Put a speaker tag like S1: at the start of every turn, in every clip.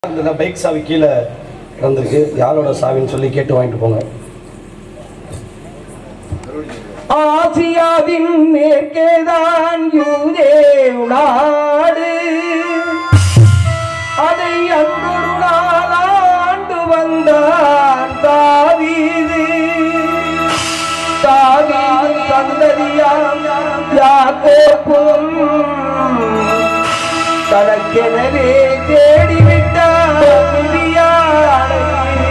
S1: இந்த பைக் சாவி கீழே வந்திருக்கு யாரோட சாவின்னு சொல்லி கேட்டு வாங்கிட்டு போங்க
S2: ஆசியாவின் மேற்கேதான் யூதேவ் நாடு அதை அன்றொரு நாள் ஆண்டு வந்தான் தாவீது தாவீது சந்ததியாம் யாக்கோப்பும் தனக்கெனவே தேடிவிட்டார் மிதியானை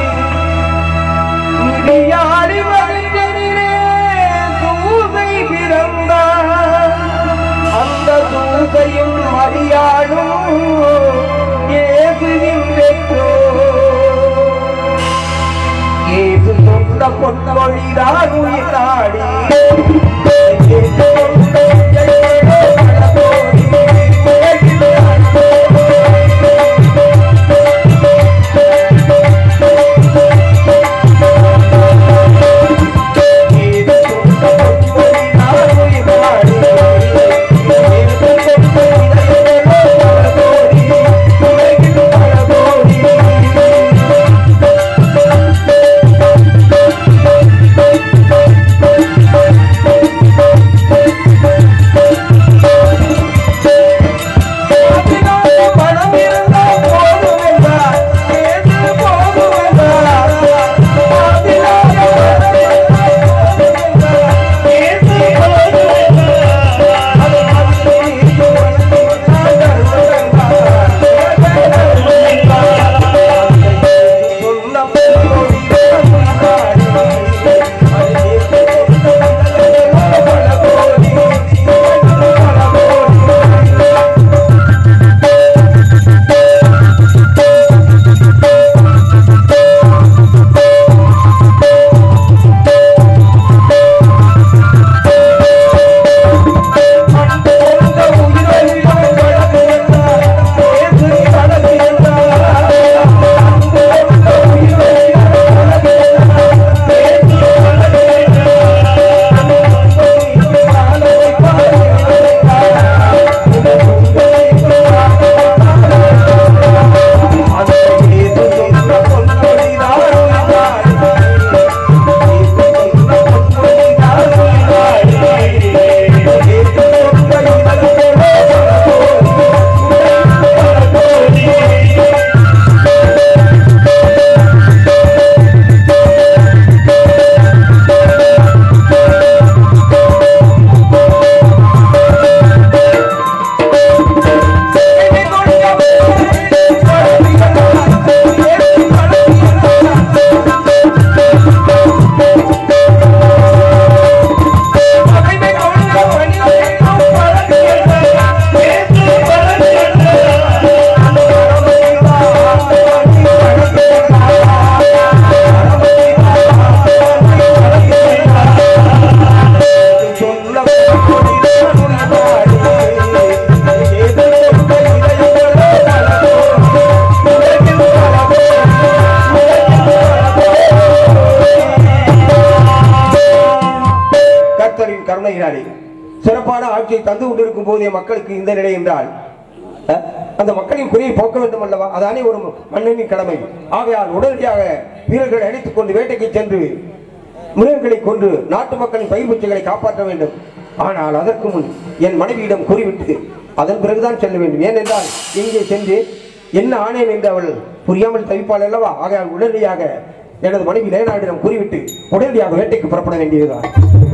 S2: மிதியாடி வருகின்றே தூசை பிறந்தார் அந்த தூசையும் மரியாடும் இயேசுவின் பெற்றோர் இயேசு சொன்ன பொன்மொழிதான் உயிராடி இயேசு சொன்ன பொன்மொழிகளோ பலபோடி இயேசு சொன்ன பொன்மொழிதான் உயிராடி இயேசு சொன்ன பொன்மொழிகளோ பலபோடி உலகில் பலபோடி பணம் இருந்தால் போதும் என்றார் கேட்டு போதும் என்றார் கேட்டு போதும் கர்த்தரின் கருணையினாலே சிறப்பான ஆட்சியை தந்து கொண்டிருக்கும் போதே மக்களுக்கு இந்த நிலை என்றால் அஹ், அந்த மக்களின் குறையை போக்க வேண்டும் அல்லவா அதானே ஒரு மன்னனின் கடமை ஆகையால் உடனடியாக வீரர்களை அழைத்துக் கொண்டு வேட்டைக்கு சென்று மிருகங்களை கொன்று நாட்டு மக்களின் பயிர் பூச்சிகளை காப்பாற்ற வேண்டும் ஆனால் அதற்கு முன் என் மனைவியிடம் கூறிவிட்டு அதன் பிறகுதான் செல்ல வேண்டும் ஏனென்றால் இங்கே சென்று என்ன ஆனேன் என்று அவள் புரியாமல் தவிப்பாள் அல்லவா ஆகையால் உடனடியாக எனது மனைவி லேனாடிடம் கூறிவிட்டு உடனடியாக வேட்டைக்கு புறப்பட வேண்டியதுதான்